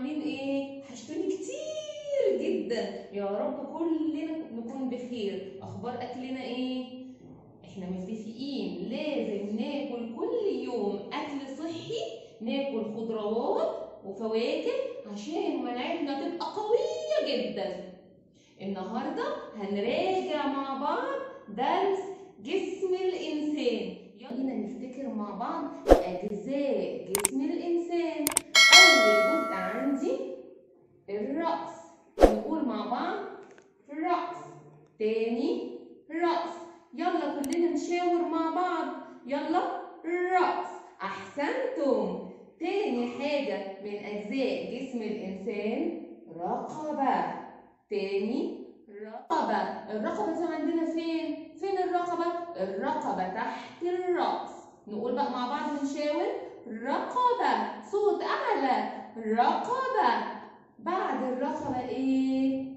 عاملين ايه وحشتوني كتير جدا يا رب كلنا نكون بخير اخبار اكلنا ايه احنا متفقين لازم ناكل كل يوم اكل صحي ناكل خضروات وفواكه عشان مناعتنا تبقى قوية جدا النهاردة هنراجع مع بعض درس جسم الإنسان يلا نفتكر مع بعض أجزاء جسم الإنسان أول جزء عندي الرأس نقول مع بعض رأس تاني رأس يلا كلنا نشاور مع بعض يلا رأس أحسنتم تاني حاجة من أجزاء جسم الإنسان رقبة تاني رقبة الرقبة دي عندنا فين؟ فين الرقبة؟ الرقبة تحت الرأس نقول بقى مع بعض ونشاور رقبة صوت أعلى رقبة بعد الرقبة إيه؟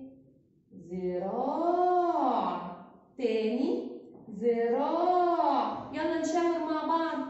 ذراع تاني ذراع يلا نشاور مع بعض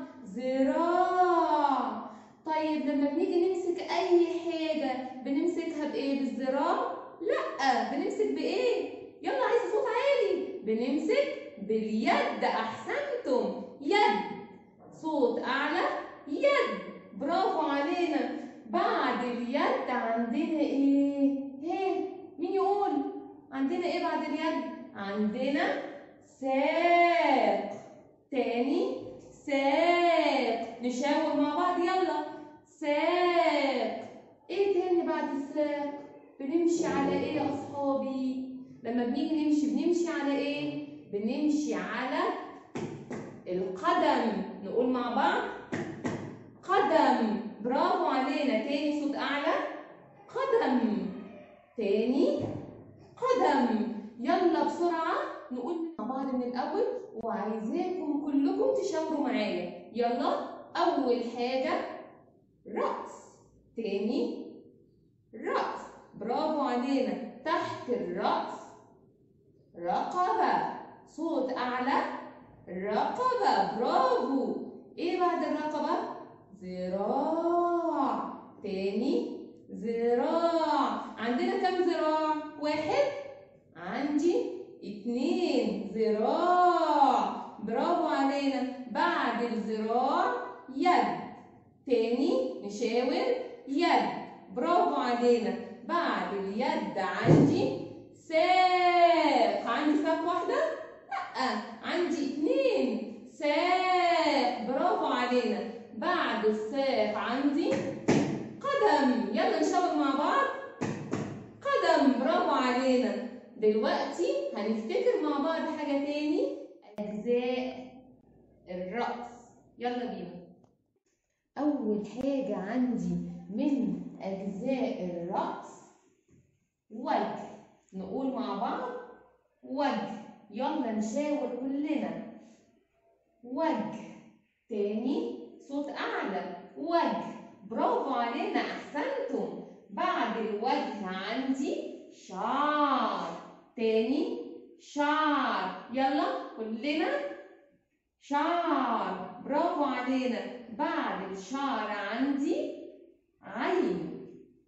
ذراع طيب لما بنيجي نمسك أي حاجة بنمسكها بإيه؟ بالذراع؟ لأ بنمسك بإيه؟ يلا عايز صوت عالي بنمسك باليد أحسنتم يد صوت أعلى يد برافو علينا بعد اليد عندنا إيه؟ هي مين يقول؟ عندنا إيه بعد اليد؟ عندنا ساق تاني ساق نشاور مع بعض يلا ساق ايه تاني بعد الساق بنمشي على ايه يا اصحابي لما بنيجي نمشي بنمشي على ايه بنمشي على القدم نقول مع بعض قدم برافو علينا تاني صوت اعلى قدم تاني قدم يلا بسرعه نقول مع بعض من الاول وعايزاكم كلكم تشاوروا معايا يلا اول حاجه راس تاني راس برافو علينا تحت الراس رقبه صوت اعلى رقبه برافو ايه بعد الرقبه ذراع تاني ذراع عندنا كم ذراع واحد عندي اتنين ذراع برافو علينا بعد الذراع يد تاني نشاور يد برافو علينا بعد اليد عندي ساق عندي ساق واحدة؟ لأ عندي اتنين ساق برافو علينا بعد الساق عندي قدم يلا نشاور مع بعض قدم برافو علينا دلوقتي هنفتكر مع بعض حاجة تاني أجزاء الرأس يلا بينا أول حاجة عندي من أجزاء الرأس وجه نقول مع بعض وجه يلا نشاور كلنا وجه تاني صوت أعلى وجه برافو علينا أحسنتم بعد الوجه عندي شعر تاني شعر يلا كلنا شعر برافو علينا بعد الشعر عندي عين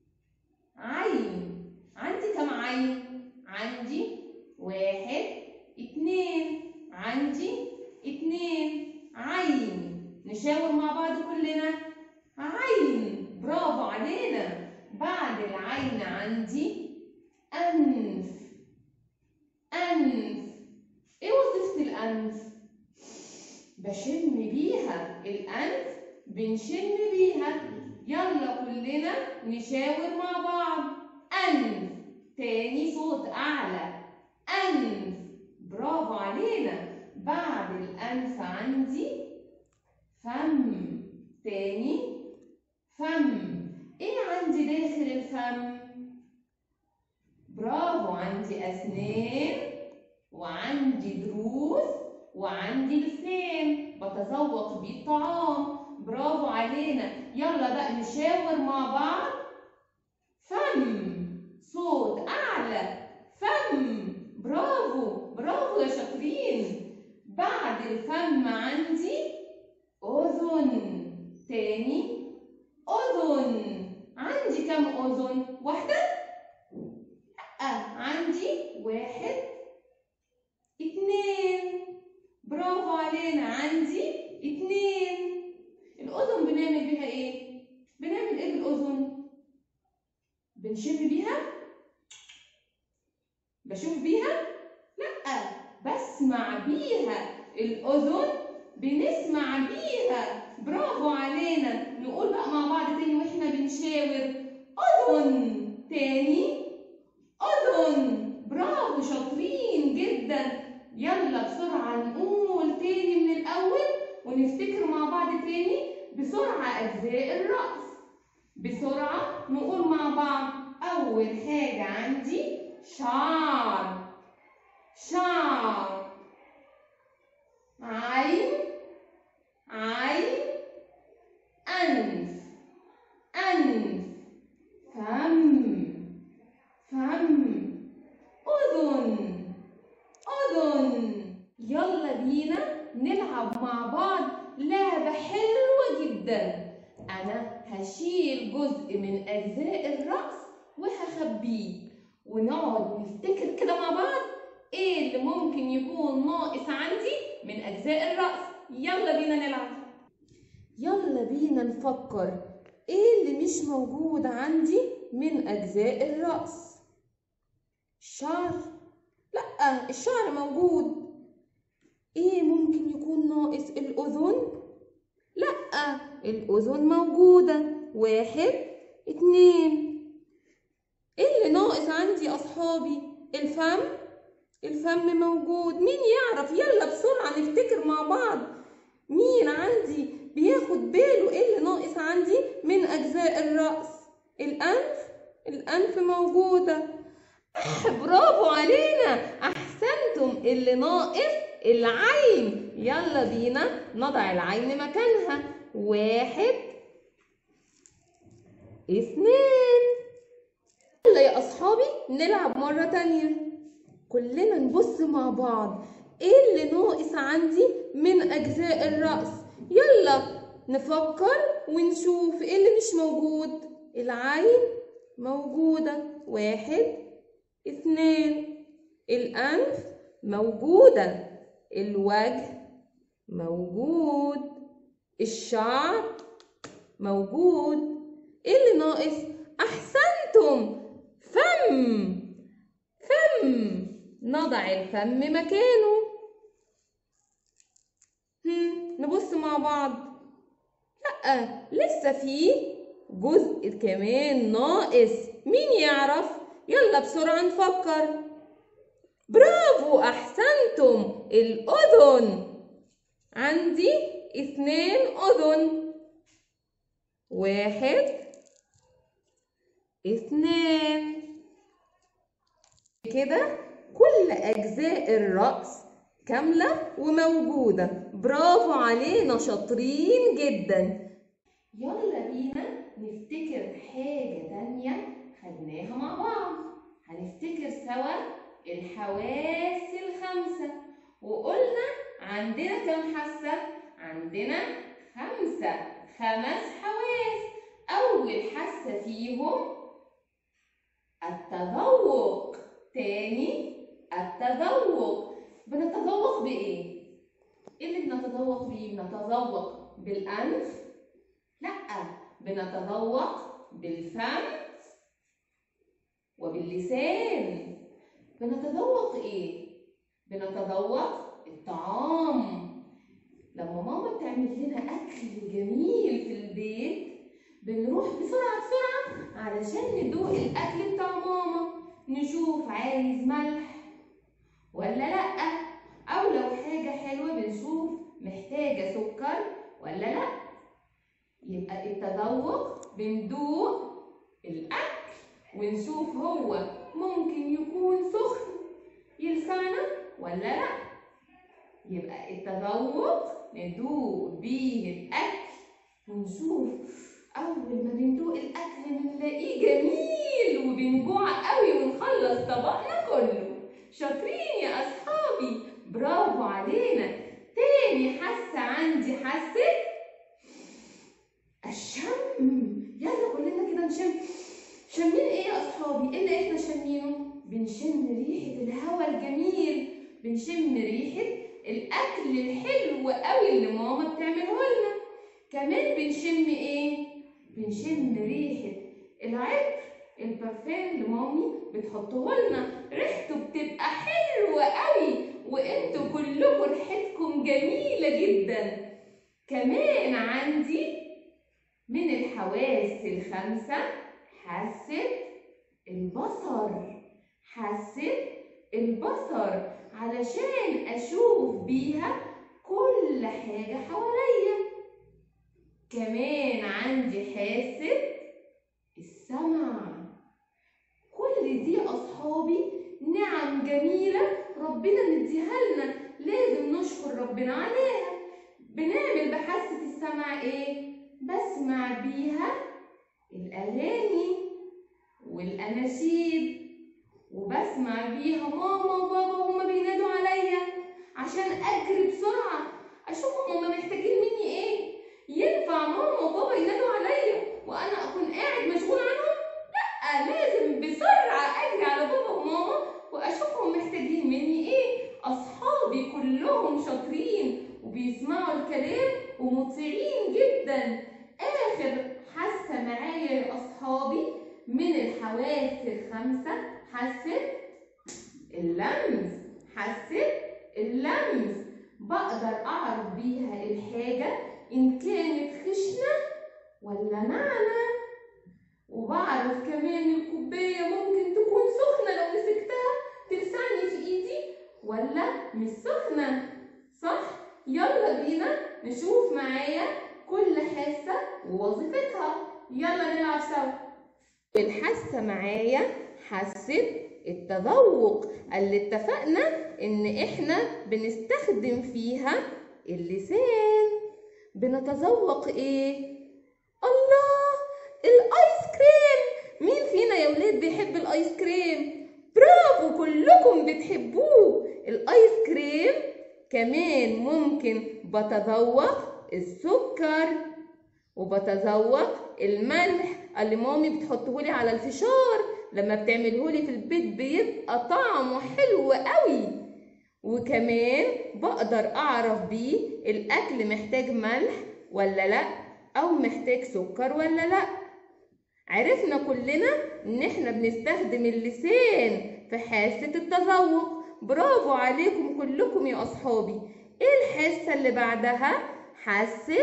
عين عندي كم عين عندي واحد اتنين عندي اتنين عين نشاور مع بعض كلنا عين برافو علينا بعد العين عندي أنف أنف إيه وظيفة الأنف؟ بشم بيها الأنف بنشم بيها يلا كلنا نشاور مع بعض أنف تاني صوت أعلى أنف برافو علينا بعد الأنف عندي فم تاني فم إيه عندي داخل الفم؟ برافو عندي أسنان وعندي ضروس وعندي لسان بتذوق بيه الطعام برافو علينا يلا بقى نشاور مع بعض فم صوت أعلى فم برافو برافو يا شاطرين بعد الفم عندي أذن تاني أذن عندي كم أذن واحدة لأ عندي واحد اتنين برافو علينا عندي اتنين الأذن بنعمل بيها إيه؟ بنعمل إيه بالأذن؟ بنشم بيها؟ بشوف بيها؟ لأ بسمع بيها الأذن بنسمع بيها برافو علينا نقول بقى مع بعض تاني واحنا بنشاور أذن تاني أذن برافو شاطرين جدا يلا بسرعة نقول تاني من الأول ونفتكر مع بعض تاني بسرعة أجزاء الرأس بسرعة نقول مع بعض أول حاجة عندي شعر شعر عين عين أنف أنف فم فم أذن أذن يلا بينا نلعب مع بعض لعبة حلوة جدا أنا هشيل جزء من أجزاء الرأس وهخبيه ونقعد نفتكر كده مع بعض إيه اللي ممكن يكون ناقص عندي من أجزاء الرأس يلا بينا نلعب يلا بينا نفكر إيه اللي مش موجود عندي من أجزاء الرأس الشعر لأ الشعر موجود ايه ممكن يكون ناقص الاذن لا الاذن موجوده واحد اتنين ايه اللي ناقص عندي يا اصحابي الفم الفم موجود مين يعرف يلا بسرعه نفتكر مع بعض مين عندي بياخد باله ايه اللي ناقص عندي من اجزاء الراس الانف الانف موجوده برافو علينا احسنتم اللي ناقص العين يلا بينا نضع العين مكانها واحد اثنين يلا يا اصحابي نلعب مرة تانية كلنا نبص مع بعض ايه اللي ناقص عندي من اجزاء الرأس يلا نفكر ونشوف ايه اللي مش موجود العين موجودة واحد اثنين الأنف موجودة الوجه موجود الشعر موجود ايه اللي ناقص احسنتم فم فم نضع الفم مكانه هم نبص مع بعض لا لسه في جزء كمان ناقص مين يعرف يلا بسرعة نفكر برافو أحسنتم الأذن عندي اثنين أذن واحد اثنين كده كل أجزاء الرأس كاملة وموجودة برافو علينا شاطرين جدا يلا بينا نفتكر حاجة تانية خدناها مع بعض هنفتكر سوا الحواس الخمسة وقلنا عندنا كم حاسة؟ عندنا خمسة خمس حواس أول حاسة فيهم التذوق تاني التذوق بنتذوق بإيه؟ إيه اللي بنتذوق بيه؟ بنتذوق بالأنف؟ لأ بنتذوق بالفم وباللسان بنتذوق ايه بنتذوق الطعام لما ماما بتعمل لنا اكل جميل في البيت بنروح بسرعه بسرعه علشان ندوق الاكل بتاع ماما نشوف عايز ملح ولا لا او لو حاجه حلوه بنشوف محتاجه سكر ولا لا يبقى التذوق بندوق الاكل ونشوف هو ممكن يكون سخن يلسعنا ولا لا يبقى التذوق ندوق بيه الاكل ونشوف اول ما بندوق الاكل بنلاقيه جميل وبنجوع قوي ونخلص طبقنا كله شاطرين يا اصحابي برافو علينا تاني حاسه عندي حاسه الشم يلا كلنا كده نشم شامين ايه يا اصحابي ايه اللي احنا شامينه بنشم ريحه الهواء الجميل بنشم ريحه الاكل الحلو قوي اللي ماما بتعمله لنا كمان بنشم ايه بنشم ريحه العطر البرفان اللي مامي بتحطه لنا ريحته بتبقى حلوه قوي وانتوا كلكم ريحتكم جميله جدا كمان عندي من الحواس الخمسه حاسه البصر حاسه البصر علشان اشوف بيها كل حاجه حواليا كمان عندي حاسه السمع كل دي اصحابي نعم جميله ربنا مديها لنا لازم نشكر ربنا عليها بنعمل بحاسه السمع ايه بسمع بيها الاغاني والاناشيد وبسمع بيها ماما وبابا وهما بينادوا عليا عشان اجري بسرعه اشوفهم هما محتاجين مني ايه ينفع ماما وبابا ينادوا عليا وانا اكون قاعد مشغول عنهم لا لازم بسرعه اجري على بابا وماما واشوفهم محتاجين مني ايه اصحابي كلهم شاطرين وبيسمعوا الكلام ومطيعين جدا اخر حاسه معايا يا اصحابي من الحواس الخمسه حاسه اللمس حاسه اللمس بقدر اعرف بيها الحاجه ان كانت خشنه ولا ناعمه وبعرف كمان الكوبايه ممكن تكون سخنه لو مسكتها تلسعني في ايدي ولا مش سخنه صح يلا بينا نشوف معايا كل حاسه ووظيفتها يلا نلعب سوا الحاسه معايا حاسه التذوق اللي اتفقنا ان احنا بنستخدم فيها اللسان بنتذوق ايه الله الايس كريم مين فينا يا ولاد بيحب الايس كريم برافو كلكم بتحبوه الايس كريم كمان ممكن بتذوق السكر وبتذوق الملح اللي مامي بتحطهولي على الفشار لما بتعملهولي في البيت بيبقى طعمه حلو قوي وكمان بقدر اعرف بيه الاكل محتاج ملح ولا لا او محتاج سكر ولا لا عرفنا كلنا ان احنا بنستخدم اللسان في حاسة التذوق برافو عليكم كلكم يا اصحابي ايه الحاسة اللي بعدها حاسة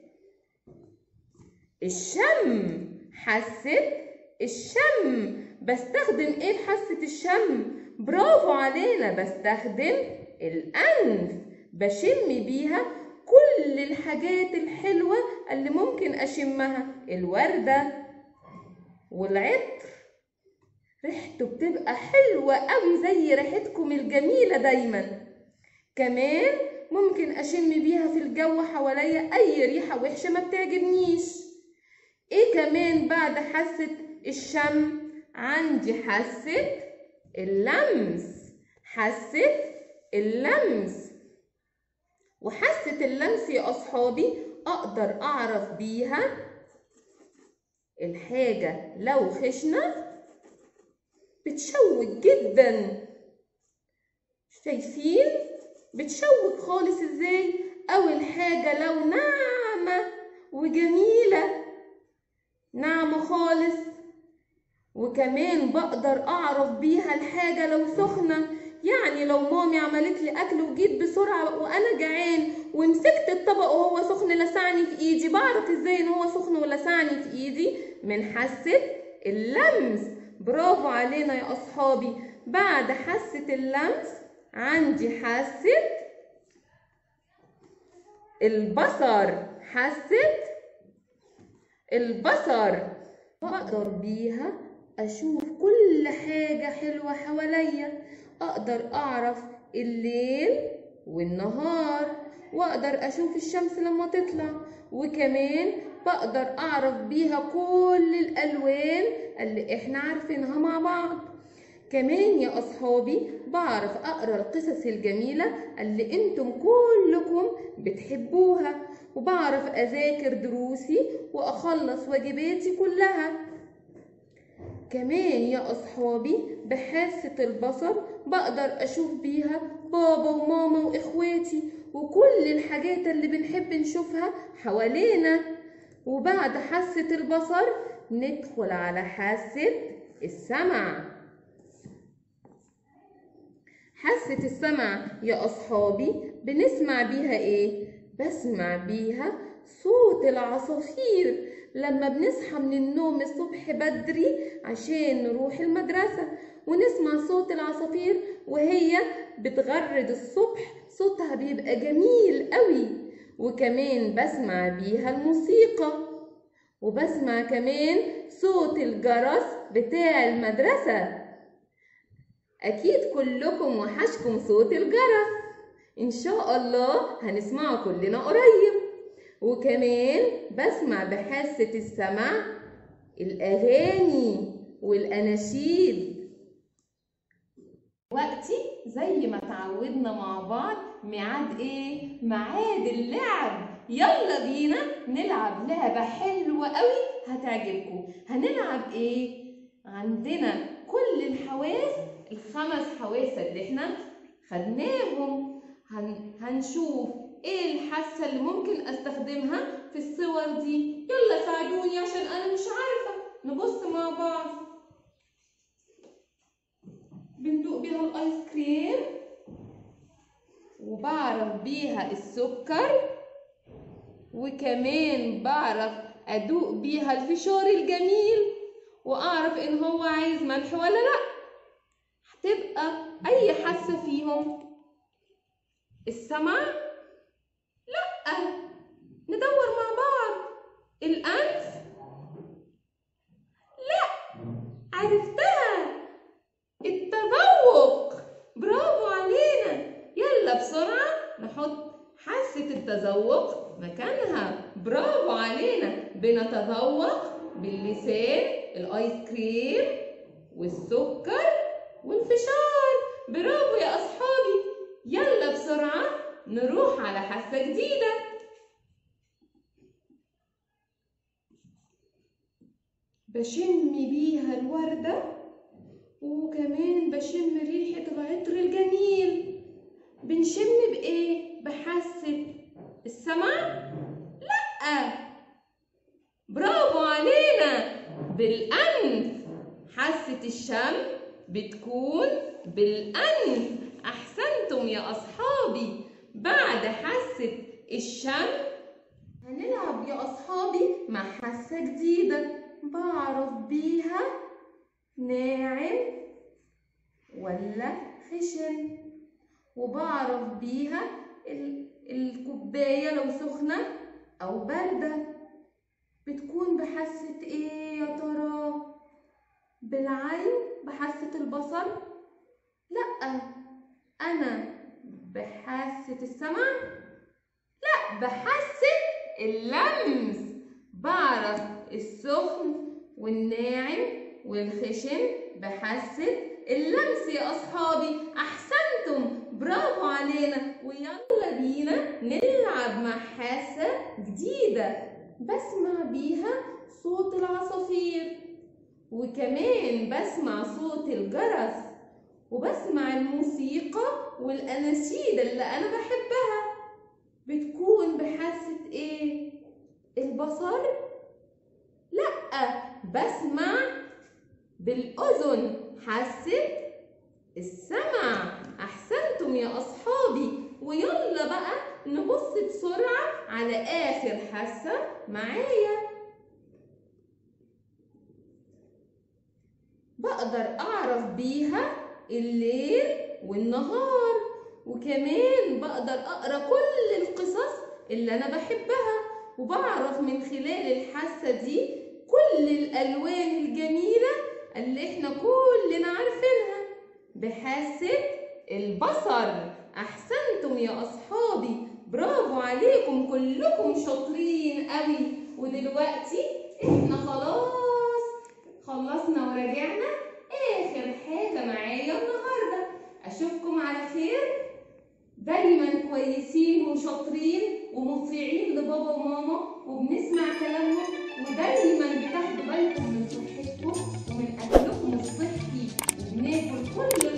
الشم حاسة الشم بستخدم ايه في حاسة الشم برافو علينا بستخدم الانف بشم بيها كل الحاجات الحلوة اللي ممكن اشمها الوردة والعطر ريحته بتبقى حلوة قوي زي ريحتكم الجميلة دايما كمان ممكن اشم بيها في الجو حواليا اي ريحة وحشة ما بتعجبنيش ايه كمان بعد حاسة الشم عندي حاسة اللمس حاسة اللمس وحاسة اللمس يا أصحابي أقدر أعرف بيها الحاجة لو خشنة بتشوك جدا شايفين بتشوك خالص ازاي أول حاجة لو ناعمة وجميلة ناعمة خالص وكمان بقدر اعرف بيها الحاجه لو سخنه يعني لو مامي عملت لي اكل وجيت بسرعه وانا جعان ومسكت الطبق وهو سخن لسعني في ايدي بعرف ازاي ان هو سخن ولسعني في ايدي من حاسه اللمس برافو علينا يا اصحابي بعد حاسه اللمس عندي حاسه البصر حاسه البصر بقدر بيها أشوف كل حاجة حلوة حواليا أقدر أعرف الليل والنهار وأقدر أشوف الشمس لما تطلع وكمان بقدر أعرف بيها كل الألوان اللي إحنا عارفينها مع بعض كمان يا أصحابي بعرف أقرأ القصص الجميلة اللي أنتم كلكم بتحبوها وبعرف أذاكر دروسي وأخلص واجباتي كلها كمان يا أصحابي بحاسة البصر بقدر أشوف بيها بابا وماما وإخواتي وكل الحاجات اللي بنحب نشوفها حوالينا وبعد حاسة البصر ندخل على حاسة السمع حاسة السمع يا أصحابي بنسمع بيها إيه؟ بسمع بيها صوت العصافير لما بنصحى من النوم الصبح بدري عشان نروح المدرسة ونسمع صوت العصافير وهي بتغرد الصبح صوتها بيبقى جميل قوي وكمان بسمع بيها الموسيقى وبسمع كمان صوت الجرس بتاع المدرسة أكيد كلكم وحشكم صوت الجرس إن شاء الله هنسمعه كلنا قريب وكمان بسمع بحاسة السمع الأغاني والأناشيد وقتي زي ما تعودنا مع بعض ميعاد ايه؟ ميعاد اللعب يلا بينا نلعب لعبة حلوة قوي هتعجبكم هنلعب ايه؟ عندنا كل الحواس الخمس حواس اللي احنا خدناهم هن... هنشوف ايه الحاسة اللي ممكن استخدمها في الصور دي يلا ساعدوني عشان انا مش عارفة نبص مع بعض بندوق بيها الايس كريم وبعرف بيها السكر وكمان بعرف ادوق بيها الفشار الجميل واعرف ان هو عايز ملح ولا لا هتبقى اي حاسه فيهم السمع لا ندور مع بعض الانف لا عرفتها التذوق برافو علينا يلا بسرعه نحط حاسه التذوق مكانها برافو علينا بنتذوق باللسان الايس كريم والسكر والفشار برافو يا اصحابي يلا بسرعه نروح على حاسه جديده بشم بيها الورده وكمان بشم ريحه العطر الجميل بنشم بايه بحاسه السمع لا برافو علينا بالانف حاسه الشم بتكون بالأنف أحسنتم يا أصحابي بعد حاسة الشم هنلعب يا أصحابي مع حاسة جديدة بعرف بيها ناعم ولا خشن وبعرف بيها الكوباية لو سخنة أو باردة بتكون بحاسة إيه يا ترى؟ بالعين بحاسة البصر لا أنا بحاسة السمع لا بحاسة اللمس بعرف السخن والناعم والخشن بحاسة اللمس يا أصحابي أحسنتم برافو علينا ويلا بينا نلعب مع حاسة جديدة بسمع بيها صوت العصافير وكمان بسمع صوت الجرس وبسمع الموسيقى والأناشيد اللي أنا بحبها بتكون بحاسة إيه؟ البصر؟ لأ بسمع بالأذن حاسة السمع أحسنتم يا أصحابي ويلا بقى نبص بسرعة على آخر حاسة معايا بقدر أعرف بيها الليل والنهار وكمان بقدر أقرأ كل القصص اللي أنا بحبها وبعرف من خلال الحاسة دي كل الألوان الجميلة اللي احنا كلنا عارفينها بحاسة البصر أحسنتم يا أصحابي برافو عليكم كلكم شاطرين قوي ودلوقتي احنا خلاص خلصنا ورجعنا آخر حاجة معايا النهاردة أشوفكم على خير دايما كويسين وشاطرين ومطيعين لبابا وماما وبنسمع كلامهم ودايما بتاخدوا بالكم من صحتكم ومن اكلكم الصحي وبناكل كل